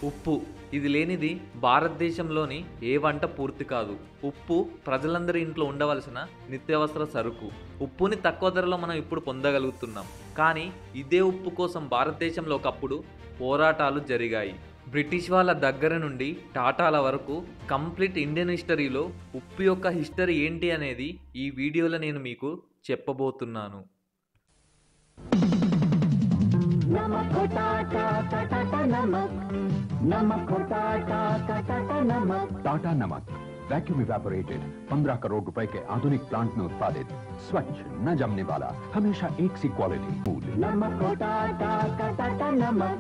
ఉప్పు ఇది లేనిది భారతదేశంలోని ఏ వంట పూర్తి కాదు ఉప్పు ప్రజలందరి ఇంట్లో ఉండవలసిన నిత్యావసర సరుకు ఉప్పుని తక్కువ ధరలో మనం ఇప్పుడు పొందగలుగుతున్నాం కానీ ఇదే ఉప్పు కోసం భారతదేశంలో ఒకప్పుడు పోరాటాలు జరిగాయి బ్రిటిష్ వాళ్ళ దగ్గర నుండి టాటాల వరకు కంప్లీట్ ఇండియన్ హిస్టరీలో ఉప్పు యొక్క హిస్టరీ ఏంటి అనేది ఈ వీడియోలో నేను మీకు చెప్పబోతున్నాను नमक होता का टाटा नमक नमक होता का टाटा नमक टाटा नमक वैक्यूम इवेपोरेटेड 15 करोड़ रुपए के आधुनिक प्लांट में उत्पादित स्वच्छ न जमने वाला हमेशा एक सी क्वालिटी फूड नमक होता का टाटा नमक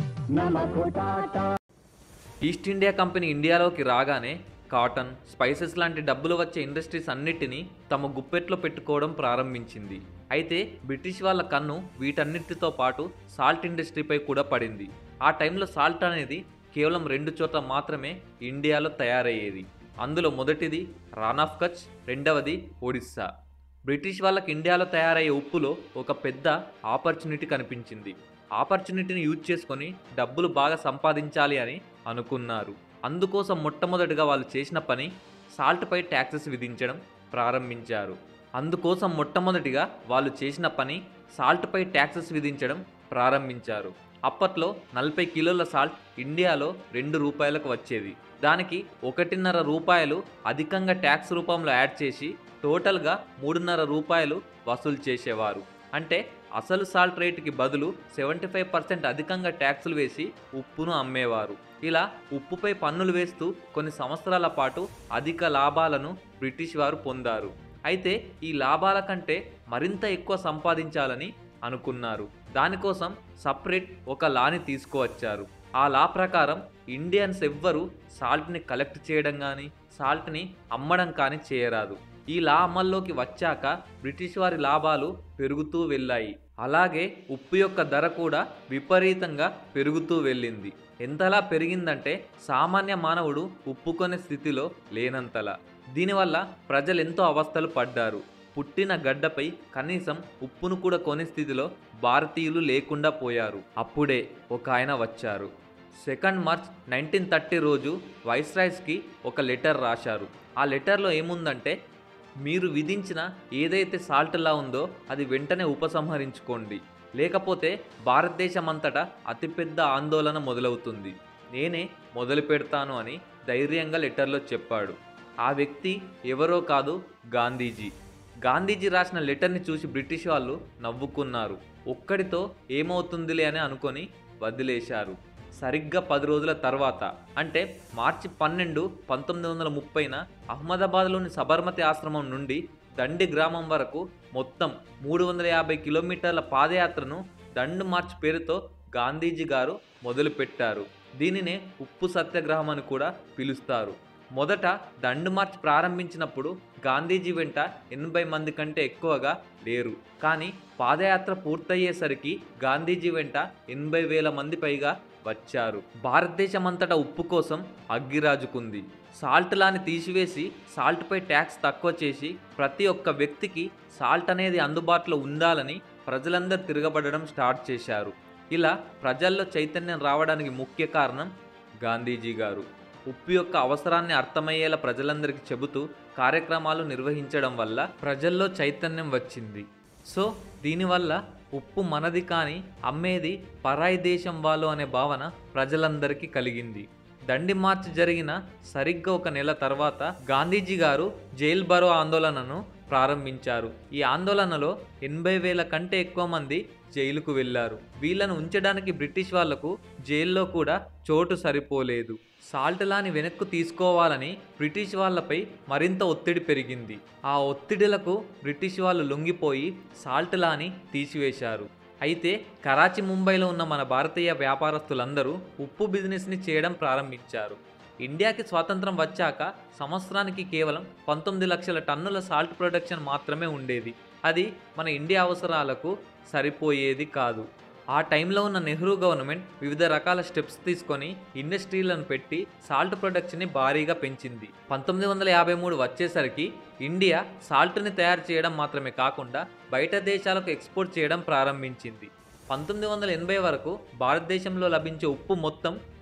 नमक होता का ఈస్ట్ ఇండియా కంపెనీ ఇండియాలోకి రాగానే కాటన్ స్పైసెస్ లాంటి డబ్బులు వచ్చే ఇండస్ట్రీస్ అన్నిటినీ తమ గుప్పెట్లో పెట్టుకోవడం ప్రారంభించింది అయితే బ్రిటిష్ వాళ్ళ కన్ను వీటన్నిటితో పాటు సాల్ట్ ఇండస్ట్రీపై కూడా పడింది ఆ టైంలో సాల్ట్ అనేది కేవలం రెండు చోట్ల మాత్రమే ఇండియాలో తయారయ్యేది అందులో మొదటిది రాన్ ఆఫ్ కచ్ రెండవది ఒడిస్సా బ్రిటిష్ వాళ్ళకి ఇండియాలో తయారయ్యే ఉప్పులో ఒక పెద్ద ఆపర్చునిటీ కనిపించింది ఆపర్చునిటీని యూజ్ చేసుకొని డబ్బులు బాగా సంపాదించాలి అని అనుకున్నారు అందుకోసం మొట్టమొదటిగా వాళ్ళు చేసిన పని సాల్ట్పై ట్యాక్సెస్ విధించడం ప్రారంభించారు అందుకోసం మొట్టమొదటిగా వాళ్ళు చేసిన పని సాల్ట్పై ట్యాక్సెస్ విధించడం ప్రారంభించారు అప్పట్లో నలభై కిలోల సాల్ట్ ఇండియాలో రెండు రూపాయలకు వచ్చేది దానికి ఒకటిన్నర రూపాయలు అధికంగా ట్యాక్స్ రూపంలో యాడ్ చేసి టోటల్గా మూడున్నర రూపాయలు వసూలు చేసేవారు అంటే అసలు సాల్ట్ రేటుకి బదులు సెవెంటీ ఫైవ్ పర్సెంట్ అధికంగా ట్యాక్సులు వేసి ఉప్పును అమ్మేవారు ఇలా ఉప్పుపై పన్నులు వేస్తూ కొన్ని సంవత్సరాల పాటు అధిక లాభాలను బ్రిటిష్ వారు పొందారు అయితే ఈ లాభాల కంటే మరింత ఎక్కువ సంపాదించాలని అనుకున్నారు దానికోసం సపరేట్ ఒక లాని తీసుకువచ్చారు ఆ లా ప్రకారం ఇండియన్స్ ఎవ్వరూ సాల్ట్ని కలెక్ట్ చేయడం కానీ సాల్ట్ని అమ్మడం కానీ చేయరాదు ఈ లా అమల్లోకి వచ్చాక బ్రిటిష్ వారి లాభాలు పెరుగుతూ వెళ్ళాయి అలాగే ఉప్పు యొక్క ధర కూడా విపరీతంగా పెరుగుతూ వెళ్ళింది ఎంతలా పెరిగిందంటే సామాన్య మానవుడు ఉప్పు కొనే స్థితిలో లేనంతలా దీనివల్ల ప్రజలు ఎంతో అవస్థలు పడ్డారు పుట్టిన గడ్డపై కనీసం ఉప్పును కూడా కొనే స్థితిలో భారతీయులు లేకుండా పోయారు అప్పుడే ఒక ఆయన వచ్చారు సెకండ్ మార్చ్ నైన్టీన్ థర్టీ రోజు వైస్రాయ్స్కి ఒక లెటర్ రాశారు ఆ లెటర్లో ఏముందంటే మీరు విధించిన ఏదైతే సాల్ట్ లా ఉందో అది వెంటనే ఉపసంహరించుకోండి లేకపోతే భారతదేశం అంతటా అతిపెద్ద ఆందోళన మొదలవుతుంది నేనే మొదలు పెడతాను అని ధైర్యంగా లెటర్లో చెప్పాడు ఆ వ్యక్తి ఎవరో కాదు గాంధీజీ గాంధీజీ రాసిన లెటర్ని చూసి బ్రిటిష్ వాళ్ళు నవ్వుకున్నారు ఒక్కడితో ఏమవుతుందిలే అని అనుకొని వదిలేశారు సరిగ్గా పది రోజుల తర్వాత అంటే మార్చి పన్నెండు పంతొమ్మిది వందల ముప్పైన అహ్మదాబాద్లోని సబర్మతి ఆశ్రమం నుండి దండి గ్రామం వరకు మొత్తం మూడు వందల యాభై కిలోమీటర్ల పాదయాత్రను దండు మార్చ్ పేరుతో గాంధీజీ గారు మొదలుపెట్టారు దీనినే ఉప్పు సత్యాగ్రహం అని కూడా పిలుస్తారు మొదట దండు మార్చ్ ప్రారంభించినప్పుడు గాంధీజీ వెంట ఎనభై మంది కంటే ఎక్కువగా లేరు కానీ పాదయాత్ర పూర్తయ్యేసరికి గాంధీజీ వెంట ఎనభై వేల మంది పైగా వచ్చారు భారతదేశం అంతటా ఉప్పు కోసం అగ్గిరాజుకుంది సాల్ట్ లాని తీసివేసి సాల్ట్పై ట్యాక్స్ తక్కువ చేసి ప్రతి ఒక్క వ్యక్తికి సాల్ట్ అనేది అందుబాటులో ఉండాలని ప్రజలందరూ తిరగబడడం స్టార్ట్ చేశారు ఇలా ప్రజల్లో చైతన్యం రావడానికి ముఖ్య కారణం గాంధీజీ గారు ఉప్పు యొక్క అవసరాన్ని అర్థమయ్యేలా ప్రజలందరికీ చెబుతూ కార్యక్రమాలు నిర్వహించడం వల్ల ప్రజల్లో చైతన్యం వచ్చింది సో దీనివల్ల ఉప్పు మనది కానీ అమ్మేది పరాయి దేశం వాళ్ళు అనే భావన ప్రజలందరికీ కలిగింది దండి మార్చ్ జరిగిన సరిగ్గా ఒక నెల తర్వాత గాంధీజీ గారు జైల్ బరో ఆందోళనను ప్రారంభించారు ఈ ఆందోళనలో ఎనభై వేల కంటే ఎక్కువ మంది జైలుకు వెళ్లారు వీళ్ళను ఉంచడానికి బ్రిటిష్ వాళ్లకు జైల్లో కూడా చోటు సరిపోలేదు సాల్ట్ లాని వెనక్కు తీసుకోవాలని బ్రిటిష్ వాళ్ళపై మరింత ఒత్తిడి పెరిగింది ఆ ఒత్తిడిలకు బ్రిటిష్ వాళ్ళు లొంగిపోయి సాల్ట్ లాని తీసివేశారు అయితే కరాచీ ముంబైలో ఉన్న మన భారతీయ వ్యాపారస్తులందరూ ఉప్పు బిజినెస్ని చేయడం ప్రారంభించారు ఇండియాకి స్వాతంత్రం వచ్చాక సంవత్సరానికి కేవలం పంతొమ్మిది లక్షల టన్నుల సాల్ట్ ప్రొడక్షన్ మాత్రమే ఉండేది అది మన ఇండియా అవసరాలకు సరిపోయేది కాదు ఆ టైంలో ఉన్న నెహ్రూ గవర్నమెంట్ వివిధ రకాల స్టెప్స్ తీసుకొని ఇండస్ట్రీలను పెట్టి సాల్ట్ ప్రొడక్షన్ని భారీగా పెంచింది పంతొమ్మిది వందల యాభై మూడు వచ్చేసరికి ఇండియా సాల్ట్ని తయారు చేయడం మాత్రమే కాకుండా బయట దేశాలకు ఎక్స్పోర్ట్ చేయడం ప్రారంభించింది పంతొమ్మిది వందల ఎనభై వరకు భారతదేశంలో లభించే ఉప్పు మొత్తం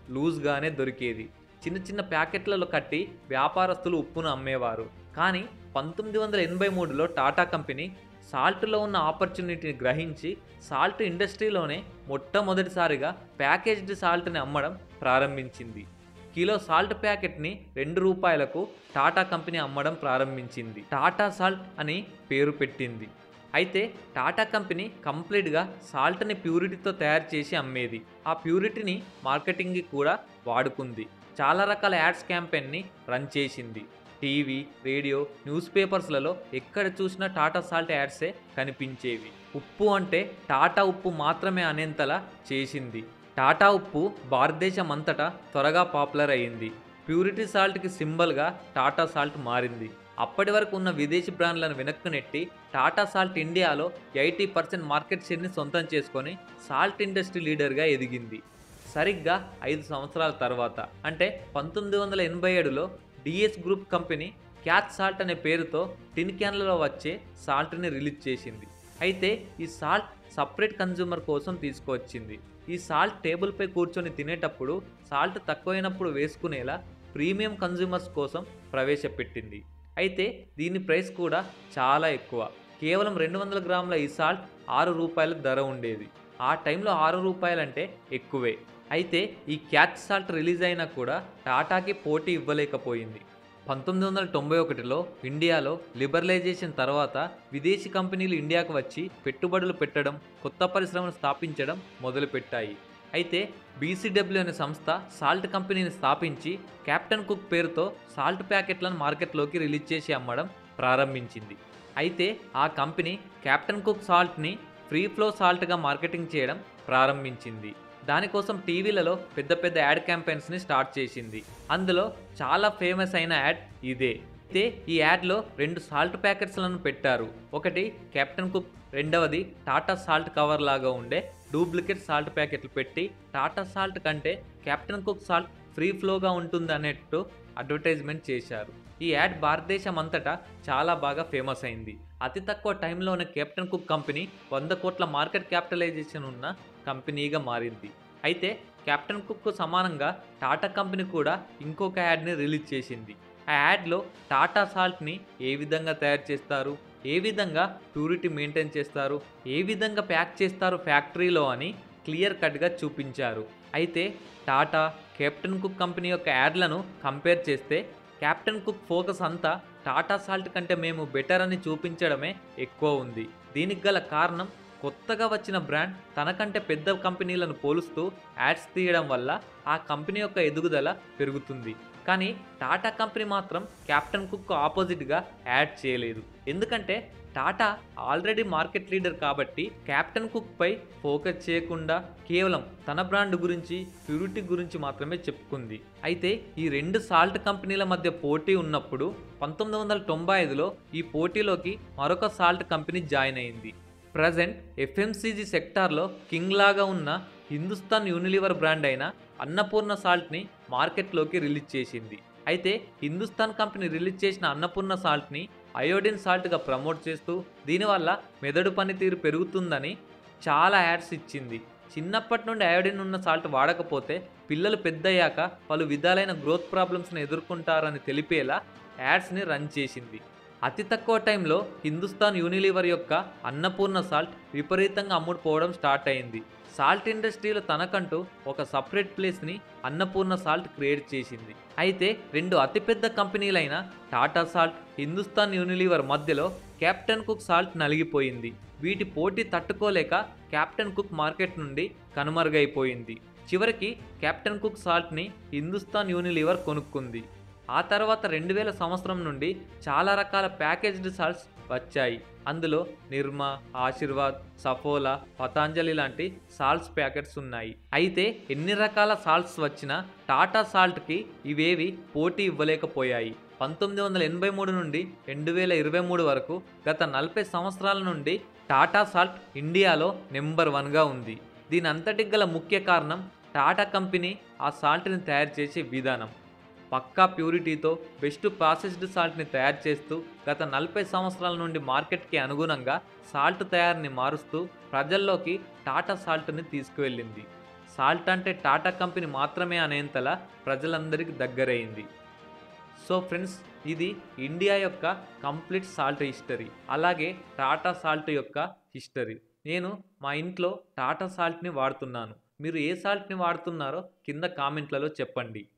లూజ్గానే దొరికేది చిన్న చిన్న ప్యాకెట్లలో కట్టి వ్యాపారస్తులు ఉప్పును అమ్మేవారు కానీ పంతొమ్మిది వందల ఎనభై మూడులో టాటా కంపెనీ సాల్ట్లో ఉన్న ఆపర్చునిటీని గ్రహించి సాల్ట్ ఇండస్ట్రీలోనే మొట్టమొదటిసారిగా ప్యాకేజ్డ్ సాల్ట్ని అమ్మడం ప్రారంభించింది కిలో సాల్ట్ ప్యాకెట్ని రెండు రూపాయలకు టాటా కంపెనీ అమ్మడం ప్రారంభించింది టాటా సాల్ట్ అని పేరు పెట్టింది అయితే టాటా కంపెనీ కంప్లీట్గా సాల్ట్ని ప్యూరిటీతో తయారు చేసి అమ్మేది ఆ ప్యూరిటీని మార్కెటింగ్కి కూడా వాడుకుంది చాలా రకాల యాడ్స్ క్యాంపెయిన్ని రన్ చేసింది టీవీ రేడియో న్యూస్ పేపర్స్లలో ఎక్కడ చూసినా టాటా సాల్ట్ యాడ్సే కనిపించేవి ఉప్పు అంటే టాటా ఉప్పు మాత్రమే అనేంతలా చేసింది టాటా ఉప్పు భారతదేశం అంతటా త్వరగా పాపులర్ అయ్యింది ప్యూరిటీ సాల్ట్కి సింబల్గా టాటా సాల్ట్ మారింది అప్పటి వరకు ఉన్న విదేశీ బ్రాండ్లను వెనక్కు నెట్టి టాటా సాల్ట్ ఇండియాలో ఎయిటీ పర్సెంట్ మార్కెట్ షేర్ని సొంతం చేసుకొని సాల్ట్ ఇండస్ట్రీ లీడర్గా ఎదిగింది సరిగ్గా ఐదు సంవత్సరాల తర్వాత అంటే పంతొమ్మిది వందల ఎనభై ఏడులో DS group company catch salt అనే పేరుతో టిన్ క్యాన్లలో వచ్చే సాల్ట్ని రిలీజ్ చేసింది అయితే ఈ సాల్ట్ సపరేట్ కన్జ్యూమర్ కోసం తీసుకువచ్చింది ఈ సాల్ట్ టేబుల్పై కూర్చొని తినేటప్పుడు సాల్ట్ తక్కువైనప్పుడు వేసుకునేలా ప్రీమియం కన్జ్యూమర్స్ కోసం ప్రవేశపెట్టింది అయితే దీని ప్రైస్ కూడా చాలా ఎక్కువ కేవలం రెండు వందల గ్రాముల ఈ సాల్ట్ ఆరు రూపాయల ధర ఉండేది ఆ టైంలో ఆరు రూపాయలంటే ఎక్కువే అయితే ఈ క్యాచ్ సాల్ట్ రిలీజ్ అయినా కూడా టాటాకి పోటీ ఇవ్వలేకపోయింది పంతొమ్మిది వందల తొంభై ఒకటిలో ఇండియాలో లిబరలైజేషన్ తర్వాత విదేశీ కంపెనీలు ఇండియాకు వచ్చి పెట్టుబడులు పెట్టడం కొత్త పరిశ్రమను స్థాపించడం మొదలుపెట్టాయి అయితే బీసీడబ్ల్యూ అనే సంస్థ సాల్ట్ కంపెనీని స్థాపించి కెప్టెన్ కుక్ పేరుతో సాల్ట్ ప్యాకెట్లను మార్కెట్లోకి రిలీజ్ చేసి అమ్మడం ప్రారంభించింది అయితే ఆ కంపెనీ కెప్టెన్ కుక్ సాల్ట్ని ఫ్రీ ఫ్లో సాల్ట్గా మార్కెటింగ్ చేయడం ప్రారంభించింది దానికోసం టీవీలలో పెద్ద పెద్ద యాడ్ క్యాంపెయిన్స్ని స్టార్ట్ చేసింది అందులో చాలా ఫేమస్ అయిన యాడ్ ఇదే అయితే ఈ యాడ్లో రెండు సాల్ట్ ప్యాకెట్స్లను పెట్టారు ఒకటి కెప్టెన్ కుక్ రెండవది టాటా సాల్ట్ కవర్ లాగా ఉండే డూప్లికేట్ సాల్ట్ ప్యాకెట్లు పెట్టి టాటా సాల్ట్ కంటే కెప్టెన్ కుక్ సాల్ట్ ఫ్రీ ఫ్లోగా ఉంటుంది అన్నట్టు అడ్వర్టైజ్మెంట్ చేశారు ఈ యాడ్ భారతదేశం అంతటా చాలా బాగా ఫేమస్ అయింది అతి తక్కువ టైంలోనే కెప్టెన్ కుక్ కంపెనీ వంద కోట్ల మార్కెట్ క్యాపిటలైజేషన్ ఉన్న కంపెనీగా మారింది అయితే కెప్టెన్ కుక్కు సమానంగా టాటా కంపెనీ కూడా ఇంకొక యాడ్ని రిలీజ్ చేసింది ఆ యాడ్లో టాటా సాల్ట్ని ఏ విధంగా తయారు చేస్తారు ఏ విధంగా ప్యూరిటీ మెయింటైన్ చేస్తారు ఏ విధంగా ప్యాక్ చేస్తారు ఫ్యాక్టరీలో అని క్లియర్ కట్గా చూపించారు అయితే టాటా కెప్టెన్ కుక్ కంపెనీ యొక్క యాడ్లను కంపేర్ చేస్తే కెప్టెన్ కుక్ ఫోకస్ అంతా టాటా సాల్ట్ కంటే మేము బెటర్ అని చూపించడమే ఎక్కువ ఉంది దీనికి గల కారణం కొత్తగా వచ్చిన బ్రాండ్ తనకంటే పెద్ద కంపెనీలను పోలుస్తూ యాడ్స్ తీయడం వల్ల ఆ కంపెనీ యొక్క ఎదుగుదల పెరుగుతుంది కానీ టాటా కంపెనీ మాత్రం కెప్టెన్ కుక్ ఆపోజిట్గా యాడ్ చేయలేదు ఎందుకంటే టాటా ఆల్రెడీ మార్కెట్ లీడర్ కాబట్టి కెప్టెన్ కుక్ పై ఫోకస్ చేయకుండా కేవలం తన బ్రాండ్ గురించి ప్యూరిటీ గురించి మాత్రమే చెప్పుకుంది అయితే ఈ రెండు సాల్ట్ కంపెనీల మధ్య పోటీ ఉన్నప్పుడు పంతొమ్మిది వందల తొంభై ఐదులో ఈ పోటీలోకి మరొక సాల్ట్ కంపెనీ జాయిన్ అయింది ప్రజెంట్ ఎఫ్ఎంసీజీ సెక్టార్లో కింగ్ లాగా ఉన్న హిందుస్థాన్ యూనిలివర్ బ్రాండ్ అయిన అన్నపూర్ణ సాల్ట్ని మార్కెట్లోకి రిలీజ్ చేసింది అయితే హిందుస్థాన్ కంపెనీ రిలీజ్ చేసిన అన్నపూర్ణ సాల్ట్ని అయోడిన్ సాల్ట్గా ప్రమోట్ చేస్తూ దీనివల్ల మెదడు పనితీరు పెరుగుతుందని చాలా యాడ్స్ ఇచ్చింది చిన్నప్పటి నుండి అయోడిన్ ఉన్న సాల్ట్ వాడకపోతే పిల్లలు పెద్దయ్యాక పలు విధాలైన గ్రోత్ ప్రాబ్లమ్స్ని ఎదుర్కొంటారని తెలిపేలా యాడ్స్ని రన్ చేసింది అతి తక్కువ టైంలో హిందుస్థాన్ యూనిలివర్ యొక్క అన్నపూర్ణ సాల్ట్ విపరీతంగా అమ్ముడుపోవడం స్టార్ట్ అయింది సాల్ట్ ఇండస్ట్రీలో తనకంటూ ఒక సపరేట్ ప్లేస్ని అన్నపూర్ణ సాల్ట్ క్రియేట్ చేసింది అయితే రెండు అతిపెద్ద కంపెనీలైన టాటా సాల్ట్ హిందుస్థాన్ యూనిలివర్ మధ్యలో కెప్టెన్ కుక్ సాల్ట్ నలిగిపోయింది వీటి పోటీ తట్టుకోలేక కెప్టెన్ కుక్ మార్కెట్ నుండి కనుమరుగైపోయింది చివరికి కెప్టెన్ కుక్ సాల్ట్ని హిందుస్థాన్ యూనిలివర్ కొనుక్కుంది ఆ తర్వాత రెండు వేల సంవత్సరం నుండి చాలా రకాల ప్యాకేజ్డ్ సాల్ట్స్ వచ్చాయి అందులో నిర్మా ఆశీర్వాద్ సఫోలా పతాంజలి లాంటి సాల్ట్స్ ప్యాకెట్స్ ఉన్నాయి అయితే ఎన్ని రకాల సాల్ట్స్ వచ్చినా టాటా సాల్ట్కి ఇవేవి పోటీ ఇవ్వలేకపోయాయి పంతొమ్మిది వందల ఎనభై మూడు నుండి రెండు వేల ఇరవై మూడు వరకు గత నలభై సంవత్సరాల నుండి టాటా సాల్ట్ ఇండియాలో నెంబర్ వన్గా ఉంది దీని అంతటికి గల ముఖ్య కారణం టాటా కంపెనీ ఆ సాల్ట్ని తయారు చేసే విధానం పక్కా ప్యూరిటీతో బెస్ట్ ప్రాసెస్డ్ సాల్ట్ని తయారు చేస్తూ గత నలభై సంవత్సరాల నుండి మార్కెట్కి అనుగుణంగా సాల్ట్ తయారీని మారుస్తూ ప్రజల్లోకి టాటా సాల్ట్ని తీసుకువెళ్ళింది సాల్ట్ అంటే టాటా కంపెనీ మాత్రమే అనేంతలా ప్రజలందరికీ దగ్గరైంది సో ఫ్రెండ్స్ ఇది ఇండియా యొక్క కంప్లీట్ సాల్ట్ హిస్టరీ అలాగే టాటా సాల్ట్ యొక్క హిస్టరీ నేను మా ఇంట్లో టాటా సాల్ట్ని వాడుతున్నాను మీరు ఏ సాల్ట్ని వాడుతున్నారో కింద కామెంట్లలో చెప్పండి